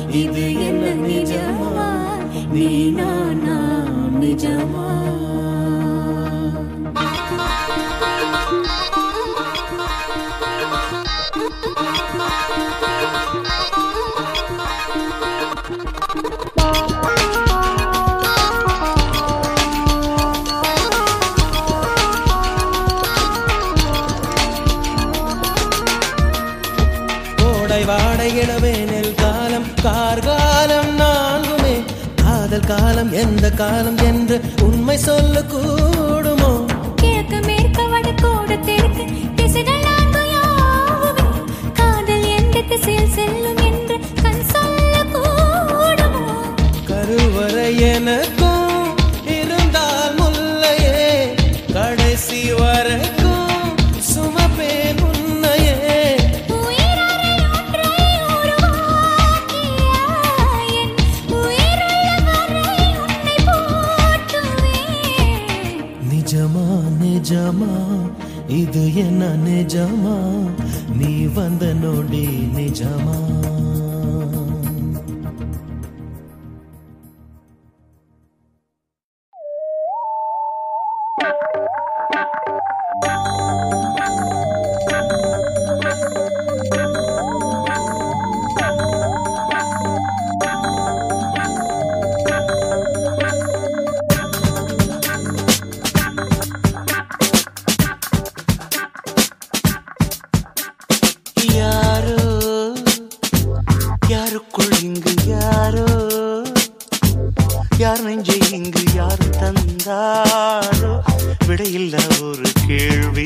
இது என்ன நிஜமா நீ நானா நிஜமா கோடை வாடை இளவேனில் காலம் கார்காலம் நான்குமே காதல் காலம் எந்த காலம் என்று உண்மை சொல்ல கூடுமோ கிழக்கு மேற்கு வடக்கோடு தெற்கு திசைகள் நான்கு யாவுமே காதல் எந்த திசையில் செல்லும் என்று கண் சொல்ல கூடுமோ கருவறை எனக்கும் இருந்தால் முல்லையே கடைசி வரைக்கும் சுமப்பேன் உன்னையே உயிரறை ஒன்றை உருவாக்கிய என் உயிருள்ள வரை உன்னை போற்றுவேன் நிஜமா நிஜமா இது என்ன நிஜமா நீ வந்த நொடி நிஜமா யாரோ யாருக்குள் இங்கு யாரோ யார் நெஞ்சை இங்கு யார் தந்தாரோ விடையில்ல ஒரு கேள்வி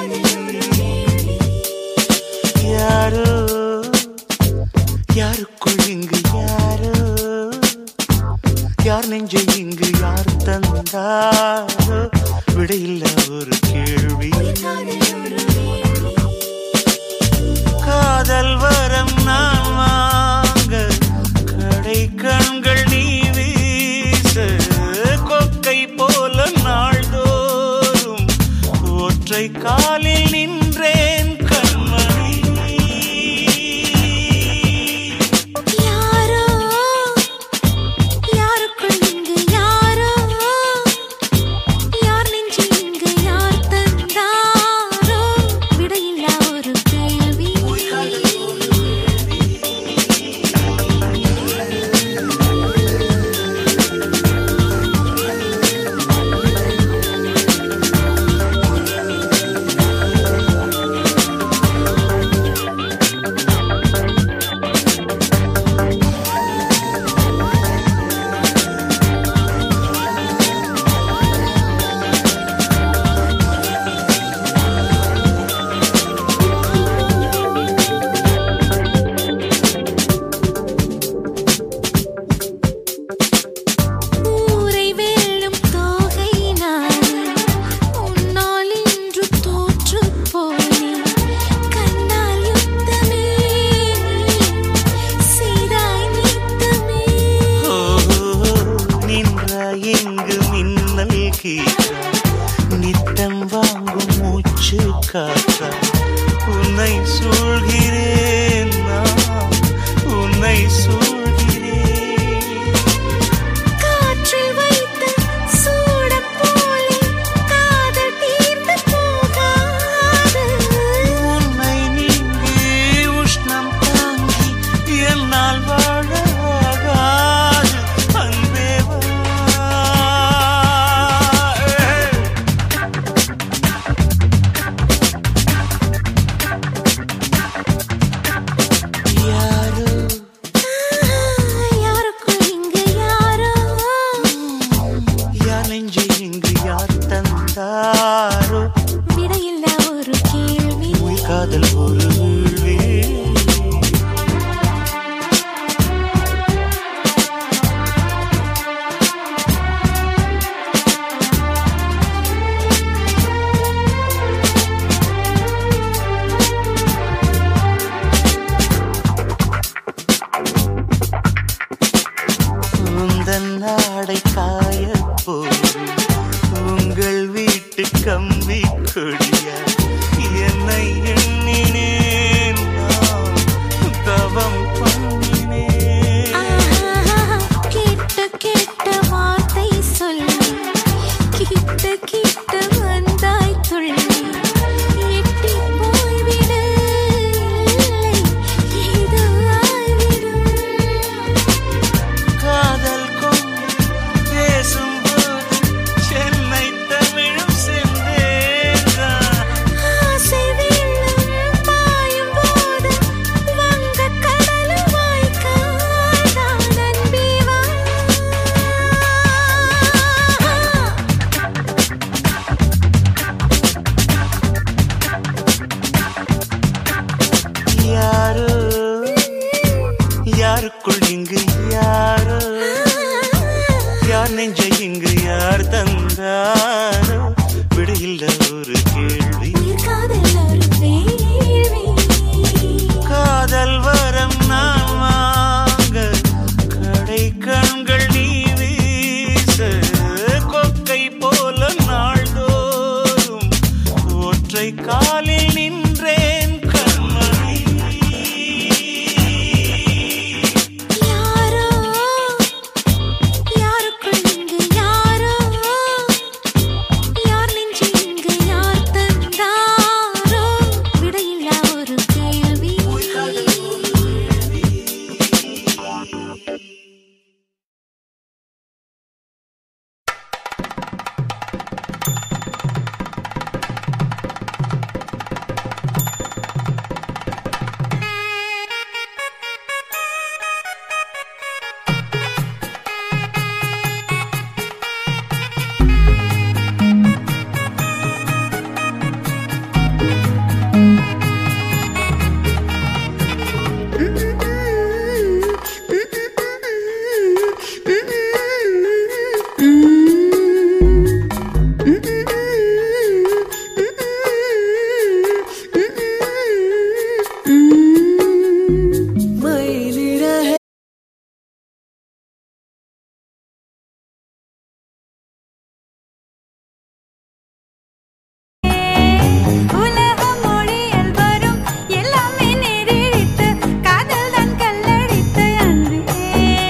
யாரோ யாருக்குள் இங்கு யாரோ யார் நெஞ்சை இங்கு யார் தந்தாரோ விடையில்ல ஒரு கேள்வி காதல் வரம் நான் வாங்க கடை கண்கள் நீ வீச கொக்கை போல நாள்தோறும் ஒற்றை காலில் நின்றேன் கண்மணி யாரோ யாருக்குள் இங்கு யாரோ யார் நெஞ்சில் இங்கு யார் தந்தாரோ விடையில்லா ஒரு கேள்வி ஊரை வெல்லும் தோகை நானே உன்னால் இன்று தோற்று போனேன் கண்ணால் யுத்தமே செய்தாய் நித்தமே நின்ற எங்கு மின்னல் கீற்றா நித்தம் வாங்கும் மூச்சு காற்றா உன்னை சூழ்கிறேன் நான் உன்னை சூழ்கிறேன் காற்றில் வைத்த சூடப் போலே காதல் தீர்ந்து போகாது உன்னை நீங்கி உஷ்ணம் தாங்கி என்னால் வாழாகாது அன்பே வா. யாரோ யாருக்குள் இங்கு யாரோ யார் நெஞ்சை இங்கு யார் தந்தாரோ விடையில்லா ஒரு கேள்வி உயிர் காதல் ஒரு வீழ்வே யாருக்குள் இங்கு யாரோ யார் நெஞ்சை இங்கு யார் தந்தாரோ விடையில்ல ஒரு கேள்வி காதல் ஒரு வேள்வி காதல் வரம் நான் வாங்க கடை கண்கள் நீ வீச கொக்கை போல நாள்தோறும் ஒற்றை காலில் நின்றேன் கண்மணி யாரோ யாருக்குள் இங்கு யாரோ யார் நெஞ்சு இங்கு யார் தந்தாரோ விடையில்லா ஒரு கேள்வி உலக மொழியில் வரும் எல்லாமே நேரிழித்து காதல் தான் கல்லடித்து அன்றே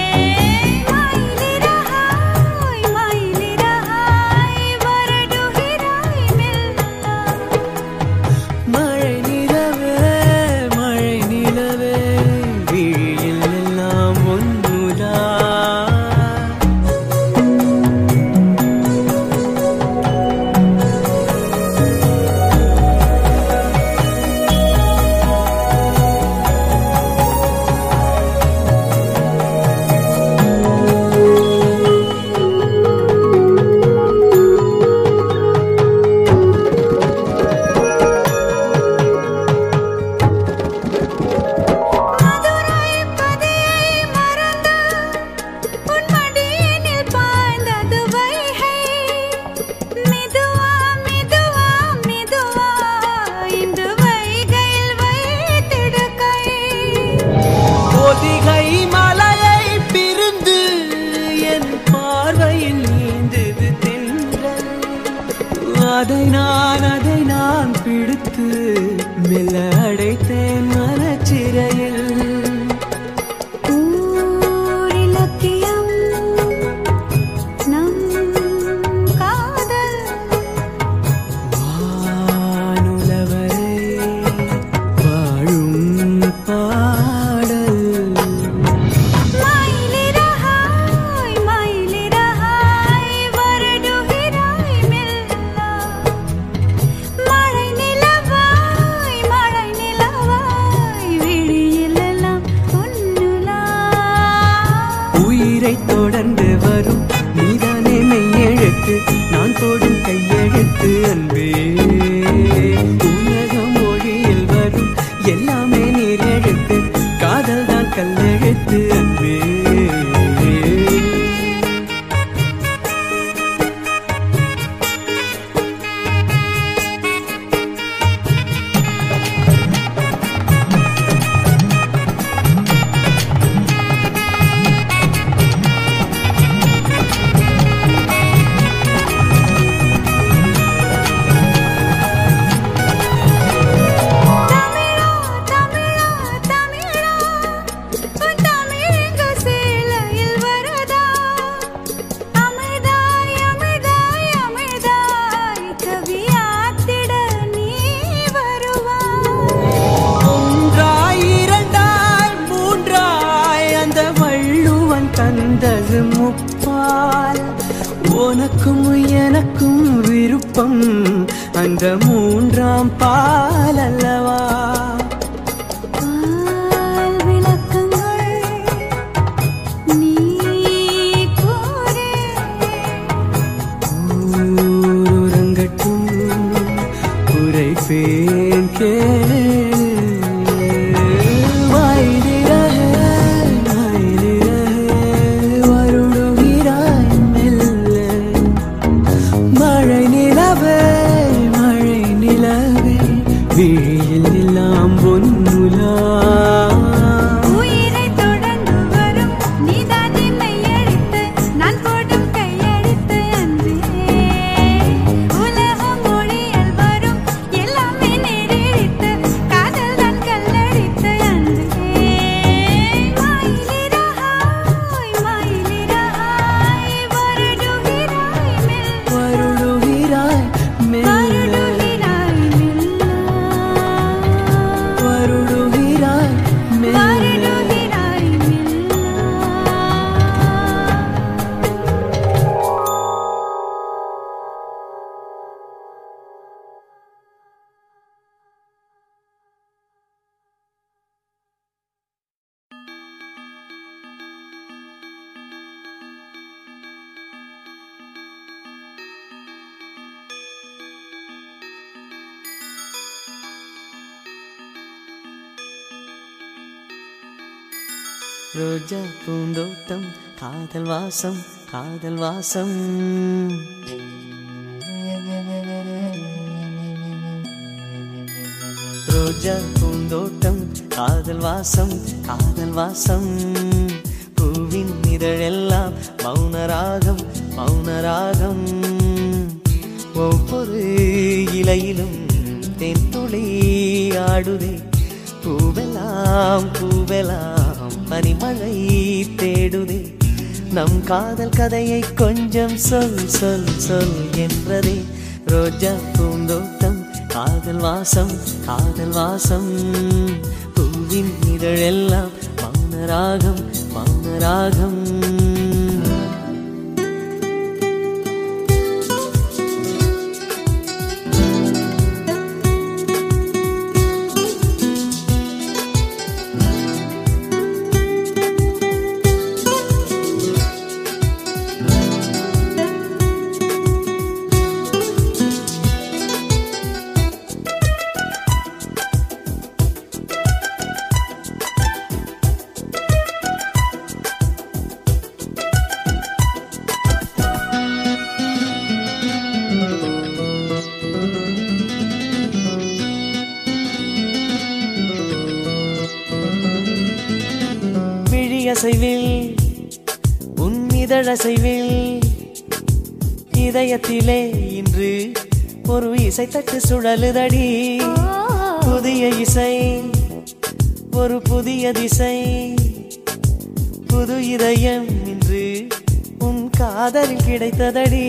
மயிலிறகாய் மயிலிறகாய் வருடுகிறாய் மெல்ல மழை நிலவே மழை நிலவே விழியில் எல்லாம் ஒன்றுதா மதுரை பதியை மறந்து உன் மடியினில் பாய்ந்தது வைகை மெதுவா மெதுவா மெதுவா இன்று வைகையில் வைத்திடு கை பொதிகை மலையை பிரிந்து என் பார்வையில் நீந்தது தென்றல் அதை நான் அதை நான் பிடித்து மெல்ல அடைத்தேன் மனச்சிறையில் ஊரிலக்கியம் நம் காதல் வானுலவரை வாழும் பாடல் மயிலிறகாய் மயிலிறகாய் வருடுகிறாய் மெல்ல மழை நிலவாய் மழை நிலவாய் விழியில் எல்லாம் பொன்னுலா உயிரை தொடர்ந்து வரும் நீதானே மெய்யெழுத்து நான் போடும் கையெழுத்து அன்பே உலக மொழியில் வரும் எல்லாமே நீர் எழுத்து காதல் தான் கல்லெழுத்து அன்பே தமிழா தமிழா தமிழா உன் தமிழங்க சேலையில் வரதா அமிர்தாய் அமிர்தாய் அமிர்தாய் கவியாத்திட நீ வருவாய் ஒன்றாய் இரண்டாய் மூன்றாய் அந்த வள்ளுவன் தந்தது முப்பால் உனக்கும் எனக்கும் விருப்பம் அந்த மூன்றாம் பால் அல்லவா பால் விளக்கங்கள் நீ கூறு ஊருறங்கட்டும் உரைப்பேன் கேளு வாயிலிரகே ரோஜா பூந்தோட்டம் காதல் வாசம் காதல் வாசம் ரோஜா பூந்தோட்டம் காதல் வாசம் காதல் வாசம் பூவின் இதழெல்லாம் மௌனராகம் மௌனராகம் ஒவ்வொரு இலையிலும் தென்துளி ஆடுதே பூவெல்லாம் பூவெல்லாம் பனிமழை தேடுதே நம் காதல் கதையை கொஞ்சம் சொல் சொல் சொல் என்றதே ரோஜா பூந்தோட்டம் காதல் வாசம் காதல் வாசம் பூவின் இதழெல்லாம் மௌனராகம் மௌனராகம் விழியசைவில் உன் இதழசைவில் இதயத்திலே இன்று ஒரு இசைத்தட்டு சுழலுதடி புதிய இசை ஒரு புதிய திசை புது இதயம் இன்று உன் காதலில் கிடைத்ததடி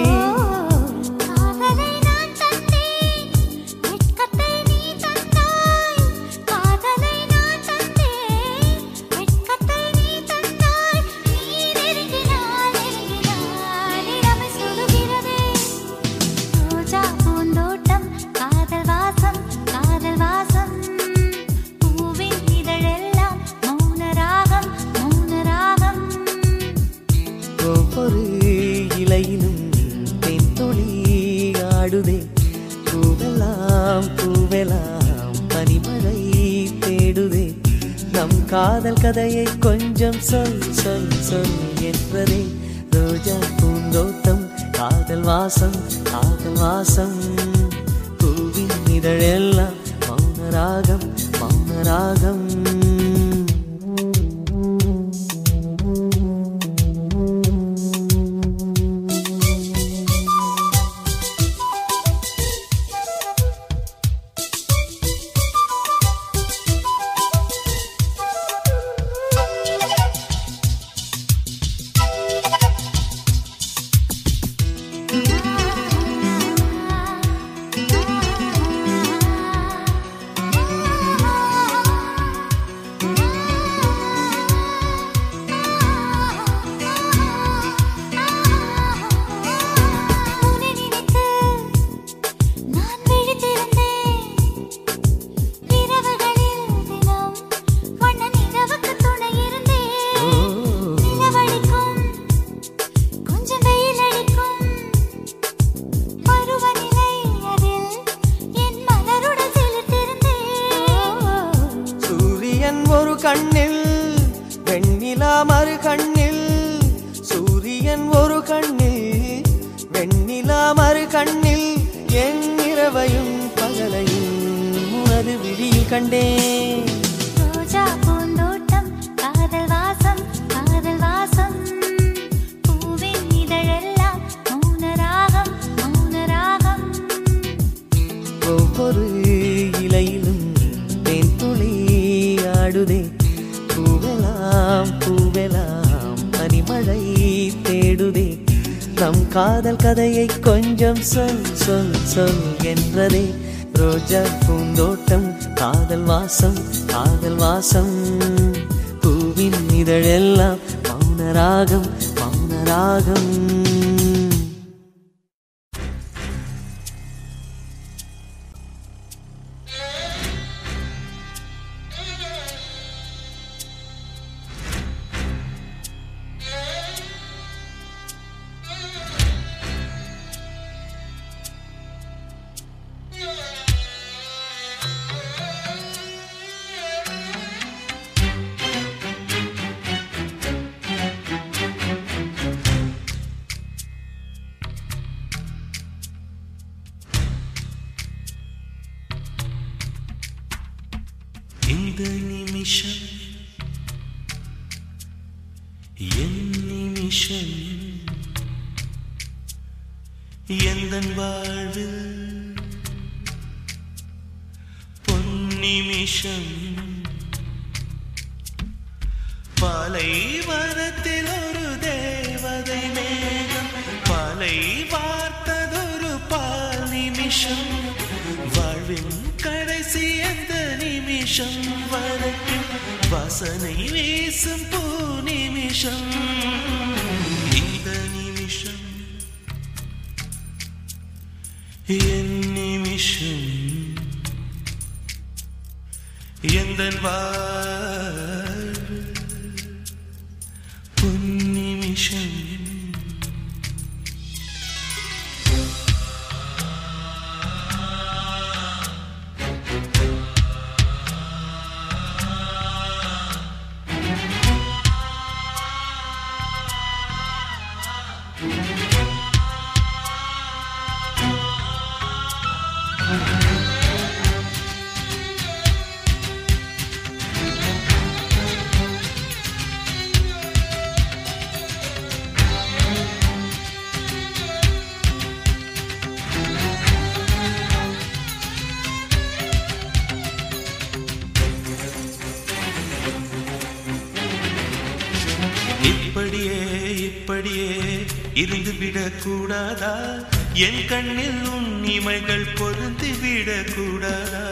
காதலை நான் தந்தேன் வெட்கத்தை நீ தந்தாய் காதலை நான் தந்தேன் வெட்கத்தை நீ தந்தாய் நீ நெருங்கினாய் நெருங்கினாய் நிலமை சுடுகிறதே ரோஜா பூந்தோட்டம் காதல் வாசம் காதல் வாசம் பூவின் இதழெல்லாம் மௌன ராகம் மௌன ராகம் ஒவ்வொரு இலையிலும் தென்துளி ஆடுதே பூவெல்லாம் பூவெல்லாம் பனிமழை தேடுதே நம் காதல் கதையை கொஞ்சம் சொல் சொல் சொல் என்றதே ரோஜா பூந்தோட்டம் காதல் வாசம் காதல் வாசம் பூவின் இதழெல்லாம் மௌனராகம் மௌனராகம் உன்னை நினைத்து நான் விழித்திருந்தேன் இரவுகளில் தினம் வண்ண நிலவுக்கு துணை இருந்தேன் நிலவடிக்கும் கொஞ்சம் வெயில் அடிக்கும் பருவநிலை அதில் என் மலருடன் செலுத்திருந்தேன் சூரியன் ஒரு கண்ணில் வெண்ணிலா மறு கண்ணில் சூரியன் ஒரு கண்ணில் வெண்ணிலா மறு கண்ணில் என் இரவையும் பகலையும் உனது விழியில் கண்டேன் ரோஜா பூந்தோட்டம் காதல் வாசம் காதல் வாசம் பூவின் இதழெல்லாம் மௌன ராகம் மௌன ராகம் ஒவ்வொரு இலையிலும் தென்துளி ஆடுதே பூவெல்லாம் பூவெல்லாம் பனிமழை தேடுதே நம் காதல் கதையை கொஞ்சம் சொல் சொல் சொல் என்றதே ரோஜா பூந்தோட்டம் காதல் வாசம் காதல் வாசம் பூவின் இதழெல்லாம் மௌனராகம் மௌனராகம் ஆ என் நிமிஷம் எந்தன் வாழ்வில் பொன்னிமிஷம் பாலைவனத்தில் ஒரு தேவதை மேகம் பாலை பார்த்ததொரு பால் நிமிஷம் வாழ்வின் கடைசி அந்த நிமிஷம் வரைக்கும் வாசனை வீசும் பூ நிமிஷம் இந்த நிமிஷம் என் நிமிஷம் எந்தன் வாழ்வு பொன்னிமிஷம் இப்படியே இப்படியே இருந்து விடக்கூடாதா என் கண்ணில் உன் இமைகள் பொருந்து விடக்கூடாதா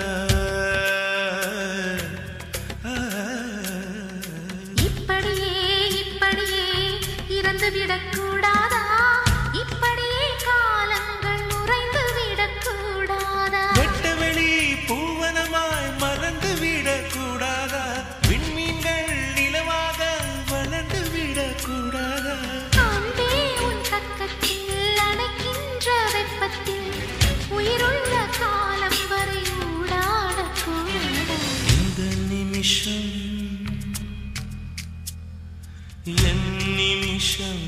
இப்படியே இப்படியே இறந்து விடக்கூடாதா இப்படியே காலங்கள் உறைந்து விடக்கூடாதா வெட்டவெளி பூவனமாய் மறந்து விடக்கூடாதா விண்மீன்கள் நிலவாக வளர்ந்து விடக்கூடாதா அன்பே உன் பக்கத்தில் அணைக்கின்ற வெப்பத்தில் உயிருள்ள காலம் வரை ஊடாடக்கூடாதா இந்த நிமிஷம் என் நிமிஷம்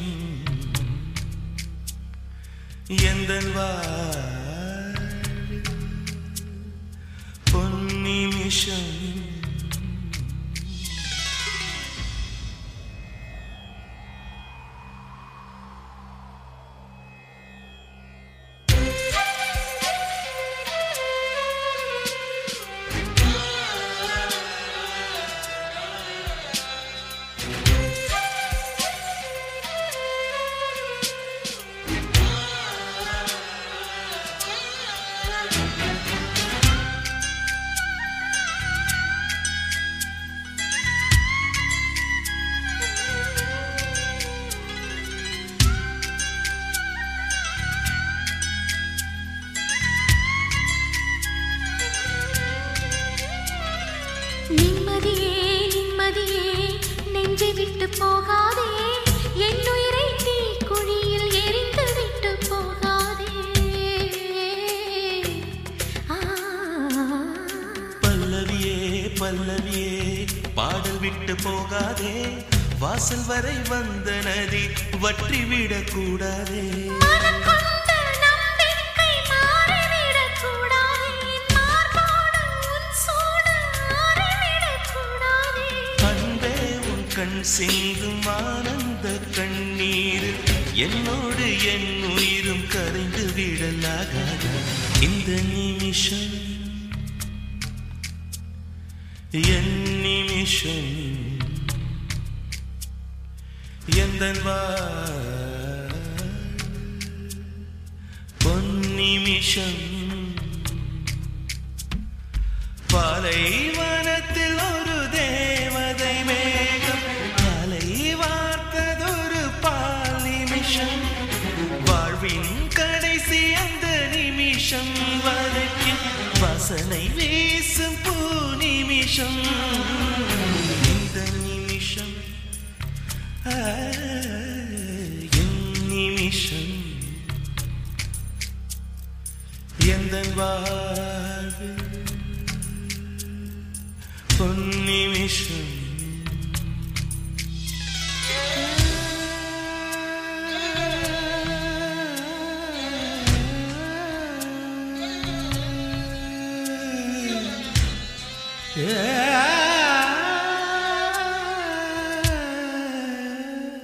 எந்த பொன்னிமிஷம் நிம்மதியே நிம்மதியே நெஞ்சை விட்டு போகாதே என் உயிரை தீ குழியில் எரிந்து விட்டு போகாதே ஆ பல்லவியே பல்லவியே பாடல் விட்டு போகாதே வாசல் வரை வந்த நதி வற்றி விடக்கூடாதே மனம் கொண்ட நம்பிக்கை மாறிவிடக்கூடாதே. மார்போடு உன் சூடு ஆறிவிடக்கூடாதே. அன்பே உன் கண் சிந்தும் ஆனந்த கண்ணீர் என்னோடு என் உயிரும் கரைந்து விடலாகாதா இந்த நிமிஷம் என் நிமிஷம் எந்த பொன்னிமிஷம் பாலைவனத்தில் ஒரு தேவதை மேகம் காலை வார்த்ததொரு பால் நிமிஷம் வாழ்வின் கடைசி அந்த நிமிஷம் வரைக்கும் வாசனை வீசும் பூ நிமிஷம் இந்த நிமிஷம் ஆ, என் நிமிஷம் எந்த வாழ்வு பொன்னிமிஷம் Yeah.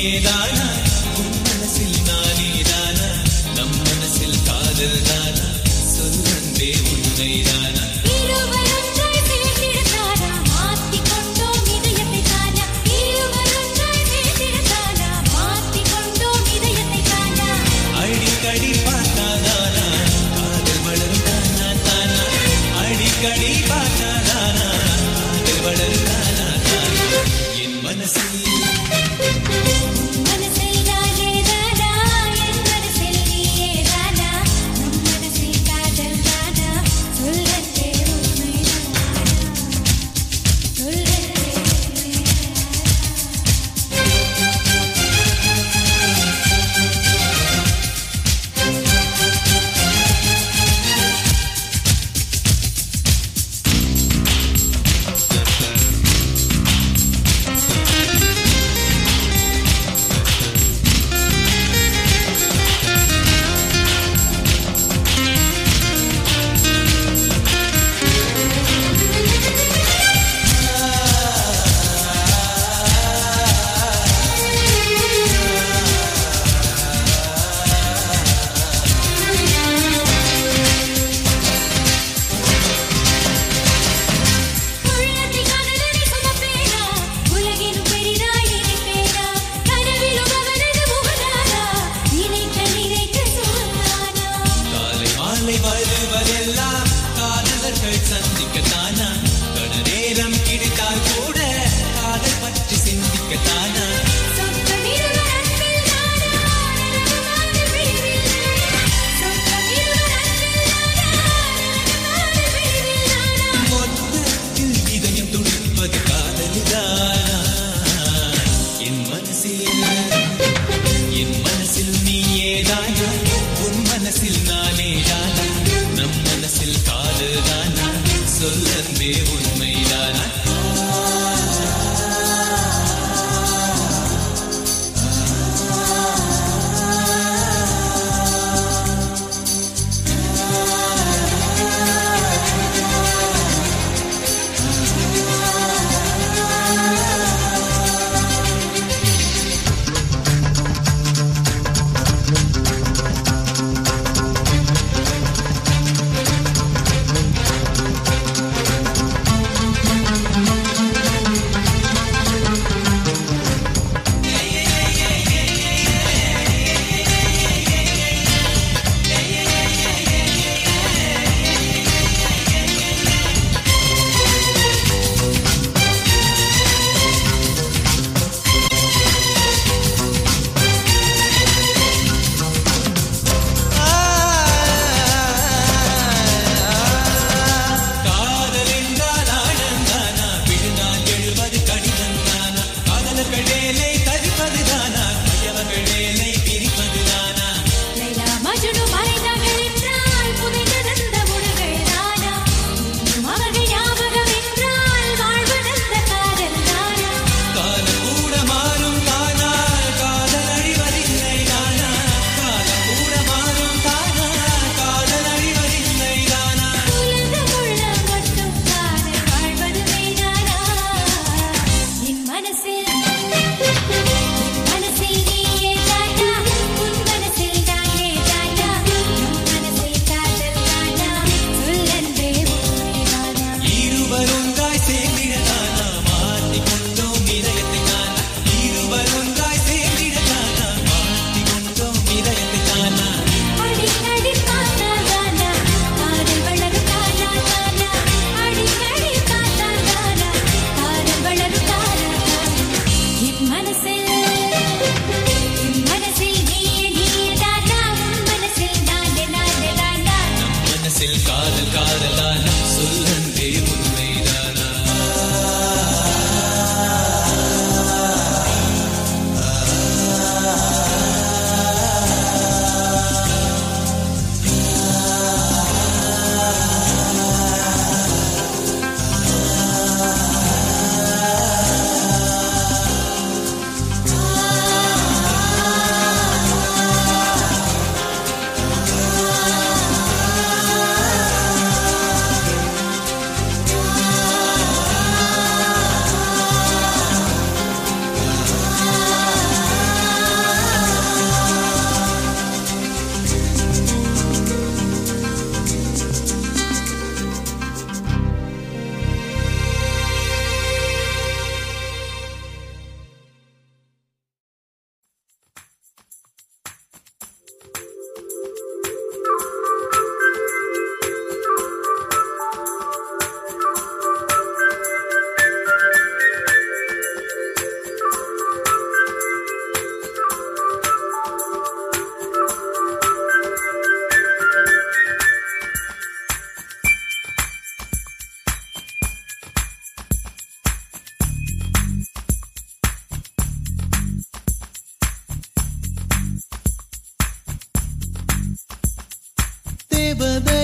நீயேதானா உன் மனசில் நானேதானா நம் மனசில் காதல் தானா சொல்லந்தே உண்மைதானா இருவரொன்றாய் சேர்ந்திடத்தானா மாற்றிக் கொண்டோம் இதயத்தை தானா இருவரொன்றாய் சேர்ந்திடத்தானா மாற்றிக் கொண்டோம் இதயத்தை தானா அடிக்கடி பார்த்தாதானா காதல் வளரும் தானா தானா அடிக்கடி பார்த்தாதானா காதல் வளரும் தானா தானா என் மனசில் மனசில்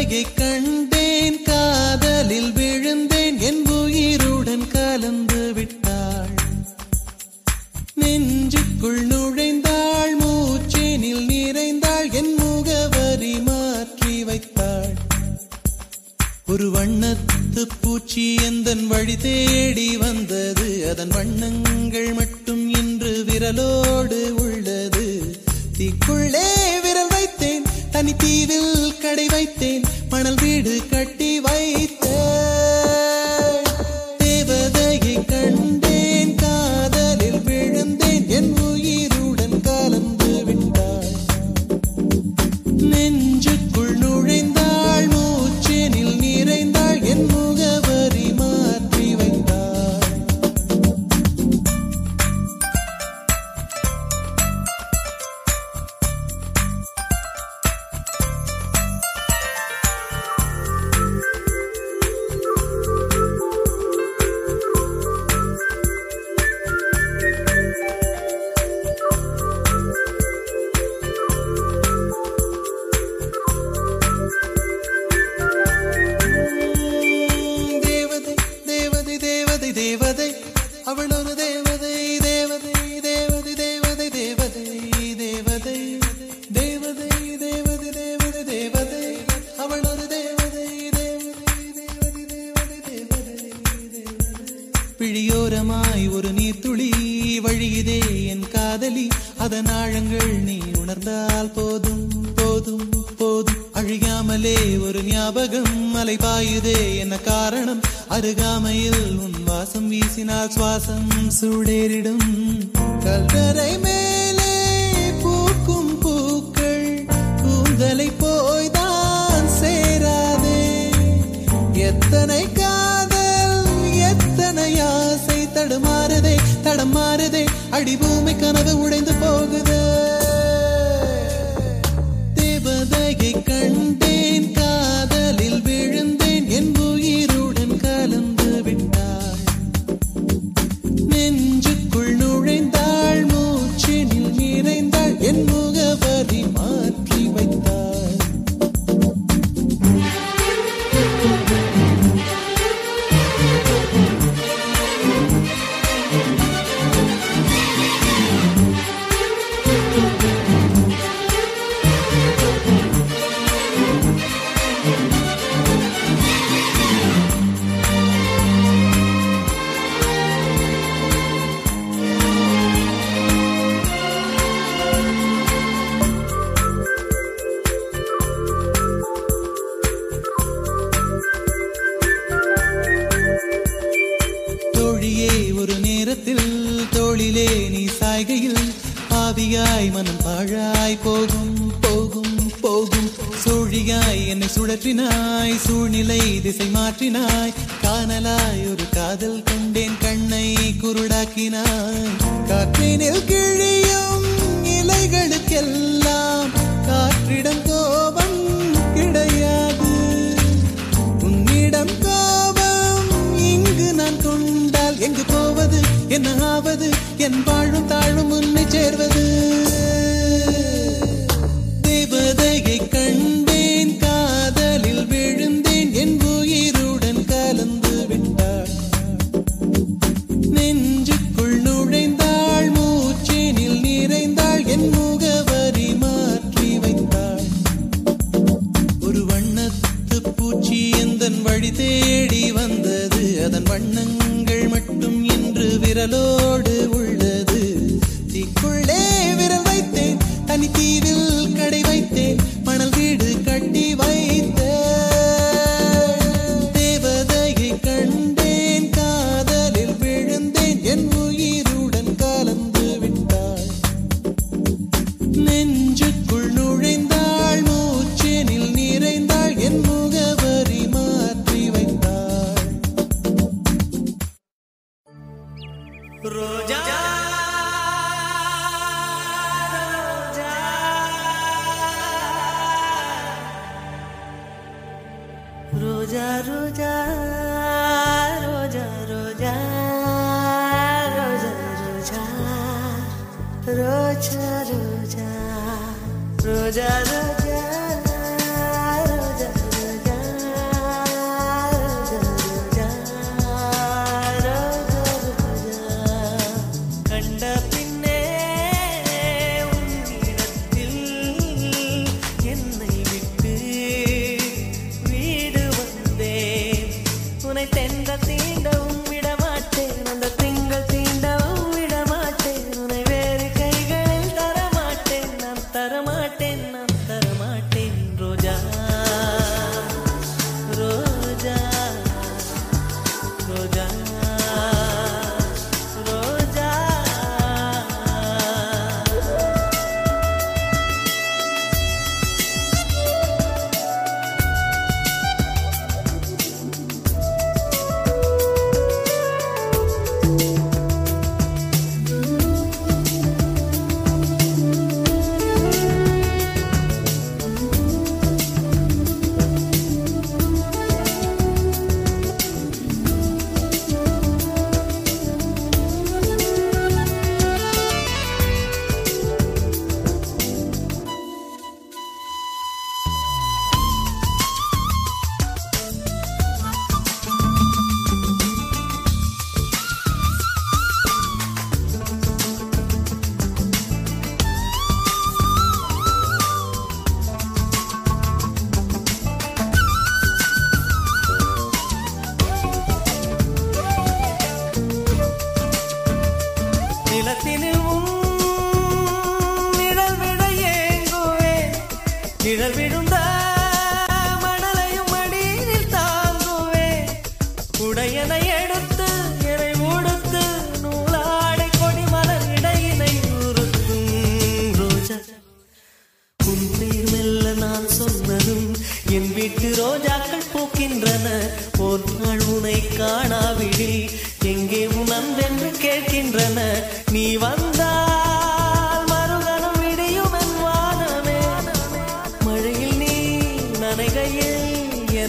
தேவதையை கண்டேன் காதலில் விழுந்தேன் என் உயிருடன் கலந்து விட்டாள் நெஞ்சுக்குள் நுழைந்தாள் மூச்சேனில் நிறைந்தாள் என் முகவரி மாற்றி வைத்தாள் ஒரு வண்ணத்து பூச்சி எந்தன் வழி தேடி வந்தது அதன் வண்ணங்கள் மட்டும் இன்று விரலோடு உள்ளது தீக்குள்ளே விரல் வைத்தேன் தனித்தீவில் கடை வைத்தேன் மணல் வீடு கட்டி வைத்தேன் தேவதையை கண்டேன் காதலில் விழுந்தேன் என் உயிருடன் கலந்து விட்டாள் நெஞ்சுக்குள் நுழைந்தாள் மூச்செனில் நிறைந்தாள் என் முகவரி மாற்றி வைத்தாள் தேவதை தேவதை தேவதை தேவதை அவள் ஒரு தேவதை தேவதை தேவதை தேவதை தேவதை தேவதை தேவதை தேவதை தேவதை தேவதை அவள் ஒரு தேவதை தேவதை தேவதை தேவதை தேவதை பிழியோரமாய் ஒரு நீர்த்துளி வழியுதே என் காதலி அதன் ஆழங்கள் நீ உணர்ந்தால் போதும் போதும் போதும் அழியாமலே ஒரு ஞாபகம் மலை பாயுதே என்ன காரணம் அருகாமையில் உன் வாசம் வீசினால் சுவாசம் சூடேறிடும் கல்வரை மேலே பூக்கும் பூக்கள் கூந்தலை போய்தான் சேராதே எத்தனை காதல் எத்தனை ஆசை தடுமாறுதே தடமாறுதே அடிபூமி கனவு உடைந்து போகுது தேவதையை கண்டேன் காதலில் விழுந்தேன் என் உயிருடன் கலந்து விட்டாள் நெஞ்சுக்குள் நுழைந்தாள் மூச்சினில் நிறைந்தாள் என் முகவரி மாற்றி வைத்தாள் தோழியே ஒரு நேரத்தில் தோளிலே நீ சாய்கையில் ஆவியாய் மனம் பாழாய் போகும் போகும் போகும் சூழியாய் என்னை சுழற்றினாய் சூழ்நிலை திசை மாற்றினாய் காணலாய் ஒரு காதல் கொண்டேன் கண்ணை குருடாக்கினாய் காற்றினில் கிழியும் இலைகளுக்கெல்லாம் காற்றிடம் கோபம் கிடையாது உன்னிடம் கோபம் இங்கு நான் கொண்டால் எங்கு போவது என்ன ஆவது என் வாழும் தாழும் உன்னை சேர்வது தேவதையை கண்டேன் காதலில் விழுந்தேன் என் உயிருடன் கலந்து விட்டாள் நெஞ்சுக்குள் நுழைந்தாள் மூச்சேனில் நிறைந்தாள் என் முகவரி மாற்றி வைத்தாள் ஒரு வண்ணத்து பூச்சி எந்தன் வழி தேடி வந்தது அதன் வண்ணங்கள் மட்டும் இன்று விரலோடு உள்ளது தீக்குள்ளே விரல் வைத்தேன் தனித்தீவில் கடை வைத்தேன் மணல் வீடு கட்டி வைத்தேன் தேவதையை கண்டேன் காதலில் விழுந்தேன் என் உயிருடன் கலந்து விட்டாள் நெஞ்சுக்குள் நுழைந்தாள் மூச்செனில் நிறைந்தாள் என் முகவரி மாற்றி வைத்தாள் ரோஜா ரோஜா ரோஜா ரோஜா ரோஜா ரோஜா ரோஜா ரோஜா ரோஜா ரோஜா ரோஜா ரோஜா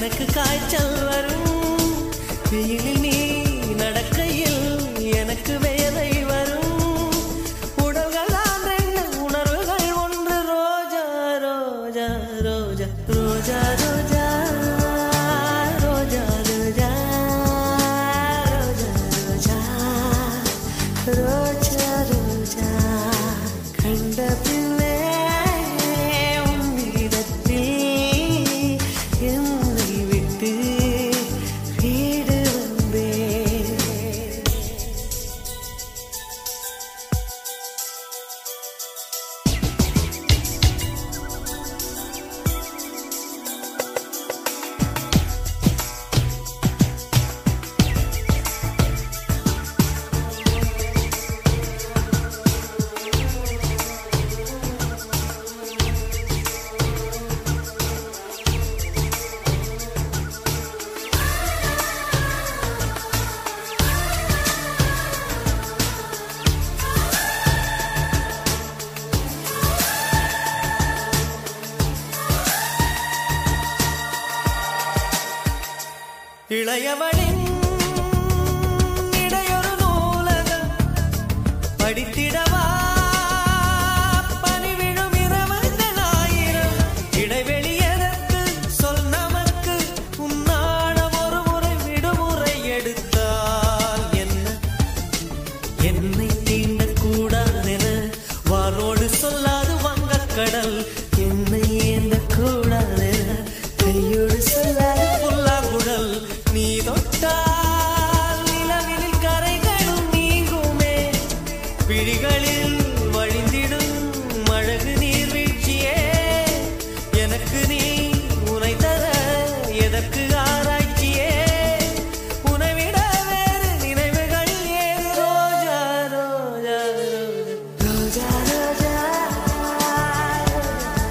எனக்கு காய்ச்சல் வரும் வெயிலில் நீ நடக்கையில் எனக்கு வேலை வரும் உடல்கள் தான் ரெண்டு உணர்வுகள் ஒன்று ரோஜா ரோஜா ரோஜா ரோஜா ரோஜா ரோஜா ரோஜா ரோஜா ரோஜா ரோஜா ரோஜா கண்ட பிள்ளை உன்னிடத்தில் என்னை விட்டு வீடு வந்தேன் இளையவளின் இடையொரு நூலகம் படித்திடவா பனிவிழும் இரவுகள் ஆயிரம் இடைவெளி எதற்கு சொல் நமக்கு உன்னாடம் ஒரு முறை விடுமுறை எடுத்தால் என்ன என்னை தீண்டக் கூடாதென வாரோடு சொல்லாது வங்கக்கடல் என்னை ஏந்த கூடாதென கையோடு சொல்லாது புல்லாங்குழல் நீ தொட்டால் நிலவினில் கரைகளும் நீங்குமே விழிகளில் வழிந்திடும் அழகு நீர்வீழ்ச்சியே எனக்கு நீ உனை தர எதற்கு ஆராய்ச்சியே உனை விட வேறு நினைவுகள் ஏது ரோஜா ரோஜா ரோஜா ரோஜா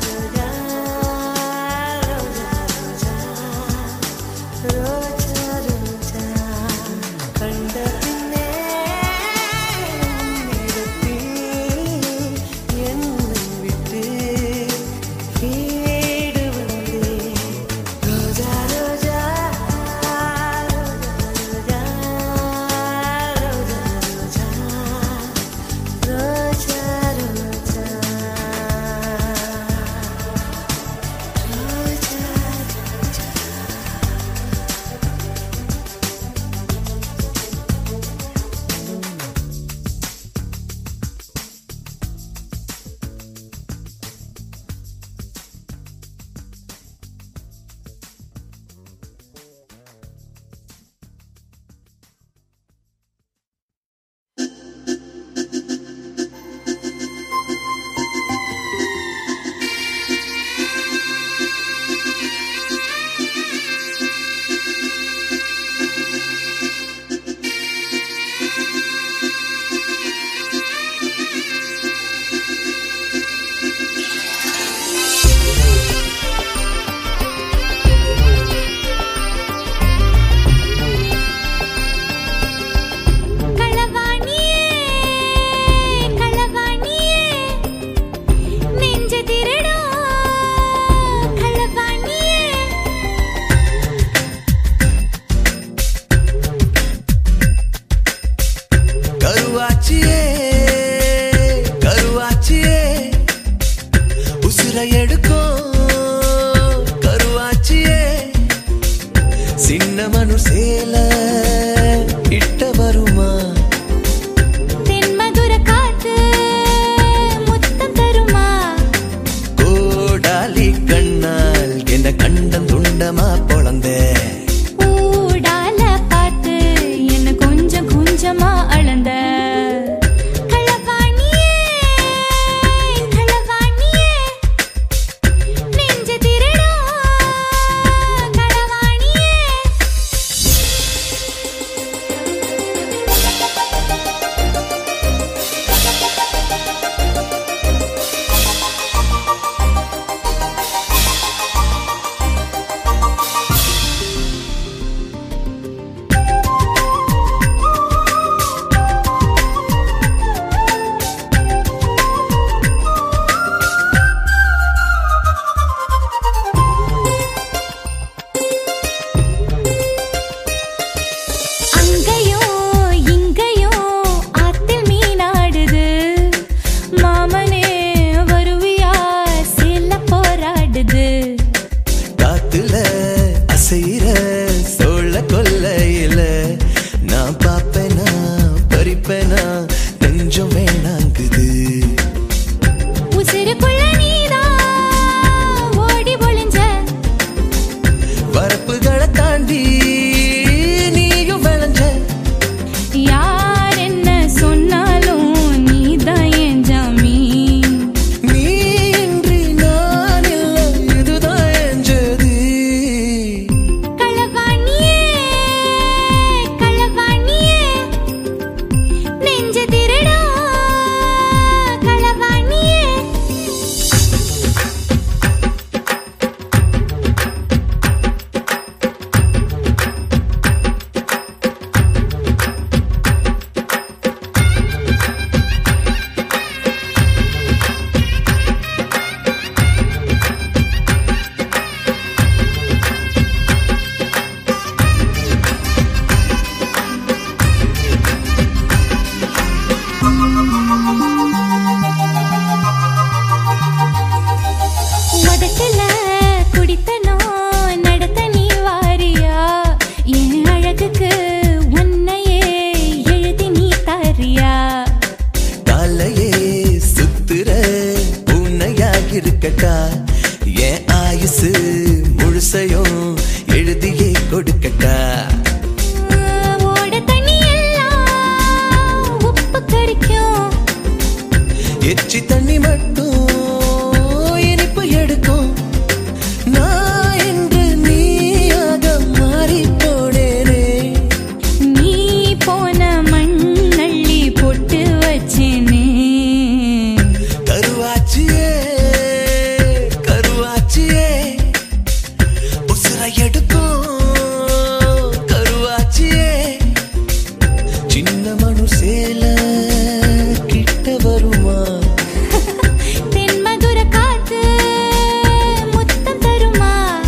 கொடுக்கட்டா என் ஆயுசு முழுசையும் எழுதியே கொடுக்கட்டா ஓட தண்ணி எல்லாம் உப்பு கரிக்கும் எச்சி தண்ணி மட்டும் இனிப்பு எடுக்கும் நான் என்று நீயாக மாறி போனேனே நீ போன மண்ணள்ளி பொட்டு வச்சேனே கருவாச்சியே கருவாச்சியே உசுர எடுக்கும் கருவாச்சியே சின்ன மனு சேல கிட்ட வருமா தென்மதுர காத்து முத்தம் தருமா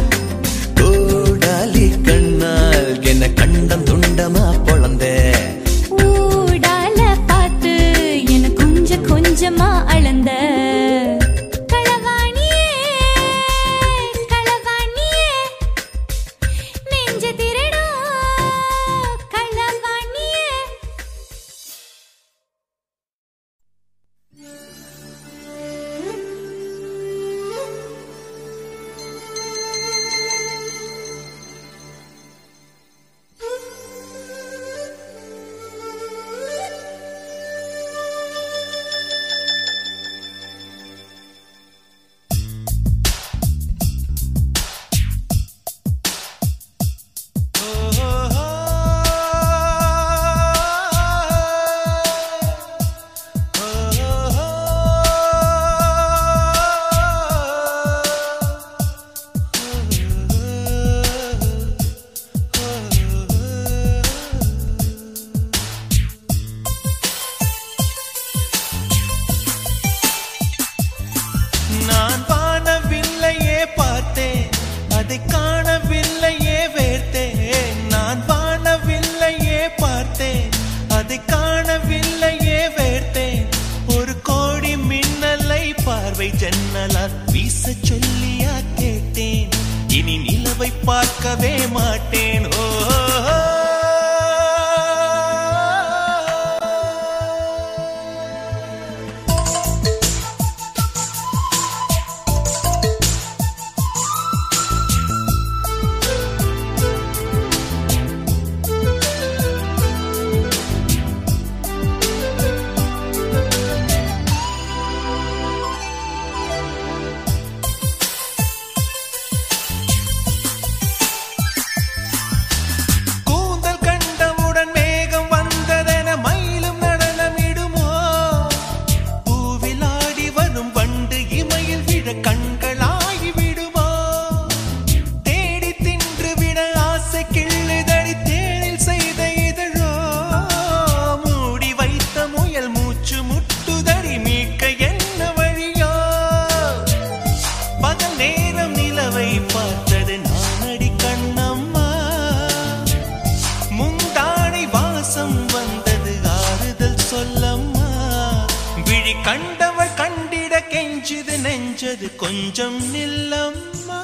கோடாலி கண்ணால் என்ன கண்டம் துண்டமா பொழந்த ஊடால பார்த்து என கொஞ்ச கொஞ்சமா அளந்த களவாணியே களவாணியே நெஞ்ச திருடும் களவாணியே நான் வானவில்லையே பார்த்தேன் அதை காணவில்லையே வேர்த்தேன் நான் வானவில்லையே பார்த்தேன் அதை காணவில்லையே வேர்த்தேன் ஒரு கோடி மின்னலை பார்வை ஜன்னலால் வீச சொல்லியா கேட்டேன் இனி நிலவை பார்க்கவே மாட்டேன் ஓ கூந்தல் கண்டவுடன் மேகம் வந்ததென மயிலும் நடனமிடுமோ பூவில் ஆடி வரும் வண்டு இமையில் விட கண்களாகி விடுமோ தேடி தின்று விட ஆசை கிள்ளுதடி தேனில் செய்த இதழோ மூடி வைத்த முயல் மூச்சு முட்டுதடி மீட்க என்ன வழியோ பகல் நேரம் நிலவை பார்த்தது நானடி கண்ணம்மா முந்தானை வாசம் வந்தது ஆறுதல் சொல்லம்மா விழி கண்டவர் கண்டிட கெஞ்சுது நெஞ்சது கொஞ்சம் நில்லம்மா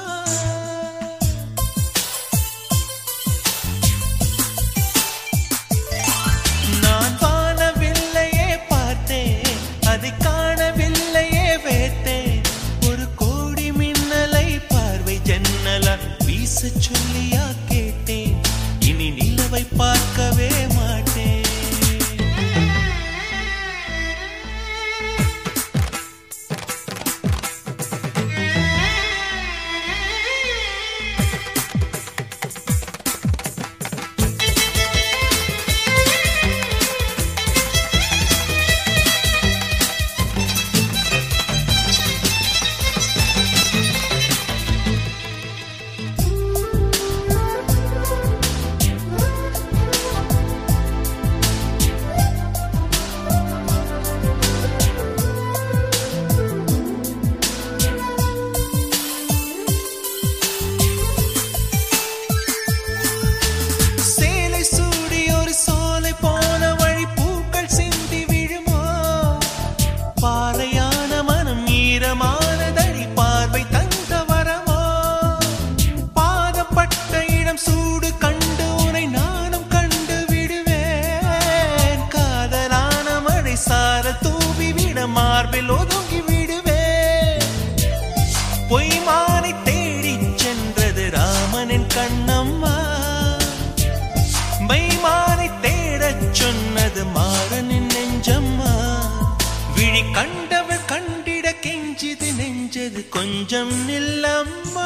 நான் வானவில்லையே பார்த்தேன் அதை காணவில்லையே வேத்தேன் ஒரு கோடி மின்னலை பார்வை ஜன்னலா வீச சொல்லியா கேட்டேன் இனி நிலவை பார்க்கவே மாட்டேன் ஆ கண்டவள் கண்டிட கெஞ்சிது நெஞ்சது கொஞ்சம் நில்லம்மா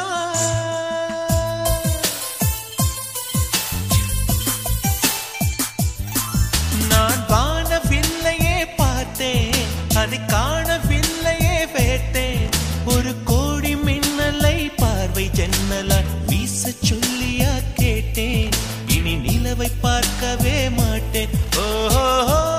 நான் வானவில்லையே பார்த்தேன் அதை காணவில்லையே வேட்டேன் ஒரு கோடி மின்னலை பார்வை ஜன்னலால் வீச சொல்லியா கேட்டேன் இனி நிலவை பார்க்கவே மாட்டேன் ஓஹோ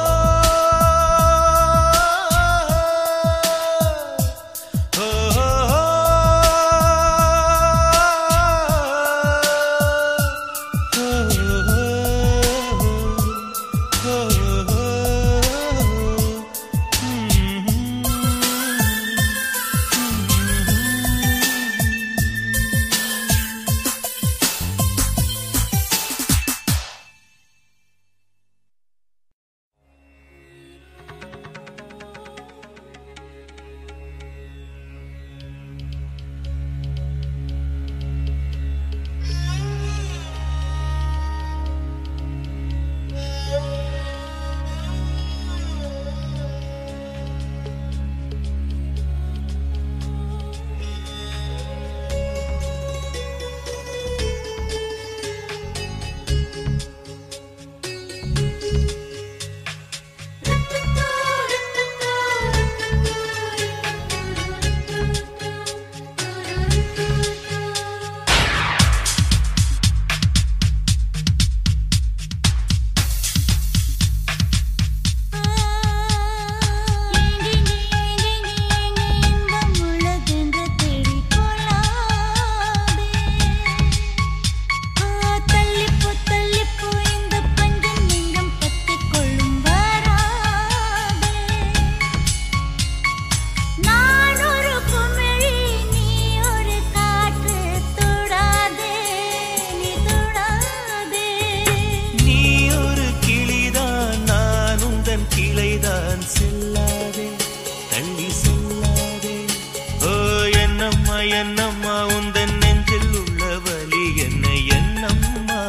நீ ஒரு கிளிதான் நான் உந்தன் கிளைதான் செல்லாதே தள்ளி செல்லாதே ஓ என்னம்மா என்னம்மா உந்தன் நெஞ்சில் உள்ள வலி என்ன என்னம்மா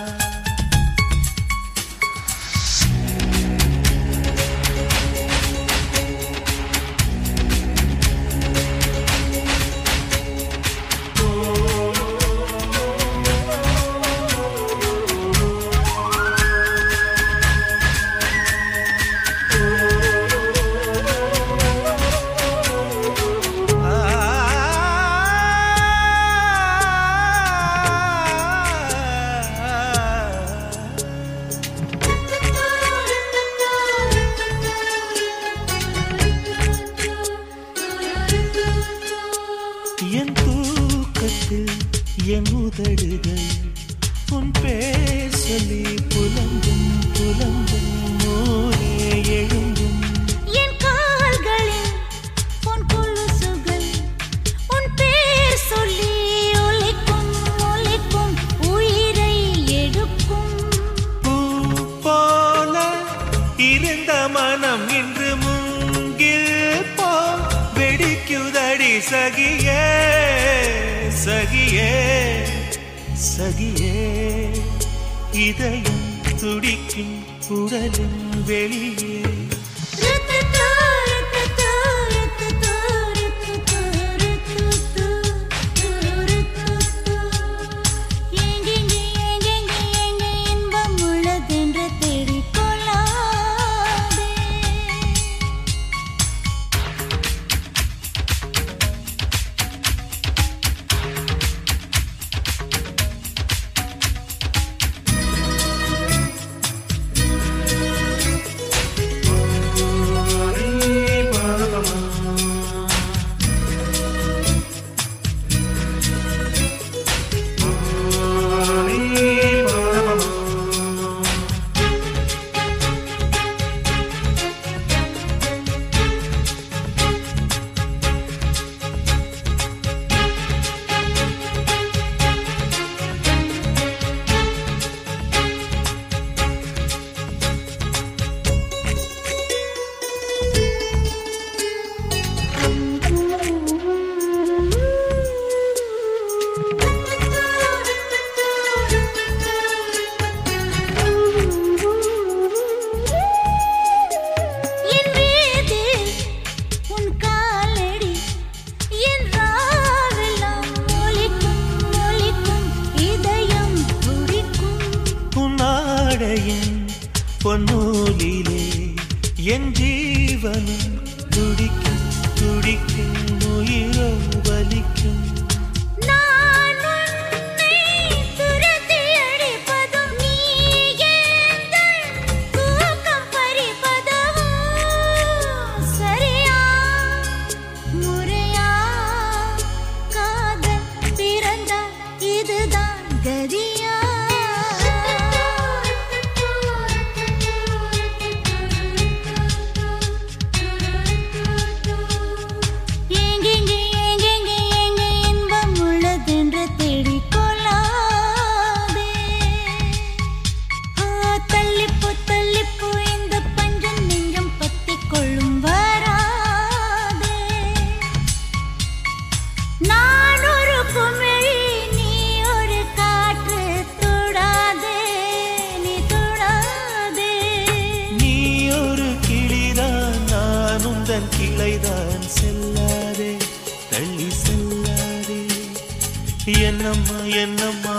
என் தூக்கத்தில் என் உதடுகள் உன் பேர் சொல்லி புலம்பும் புலம்பும் மூலே எழும்பும் என் கால்களில் உன் கொலுசுகள் உன் பேர் சொல்லி ஒலிக்கும் ஒலிக்கும் உயிரை எடுக்கும் பூ போல இருந்த மனம் இன்று மூங்கில் போ வெடிக்குதடி சகியே சகியே சகியே இதயம் துடிக்கும் உடலின் வெளியே ருத்துது, ருத்துது, ருத்துது, ருத்துது, ருத்துது, ருத்துது. எங்கெங்கே, எங்கெங்கே, எங்கே இன்பம் உள்ளதென்று தேடிக் கொள்ளாதே. ஓ என்னம்மா என்னம்மா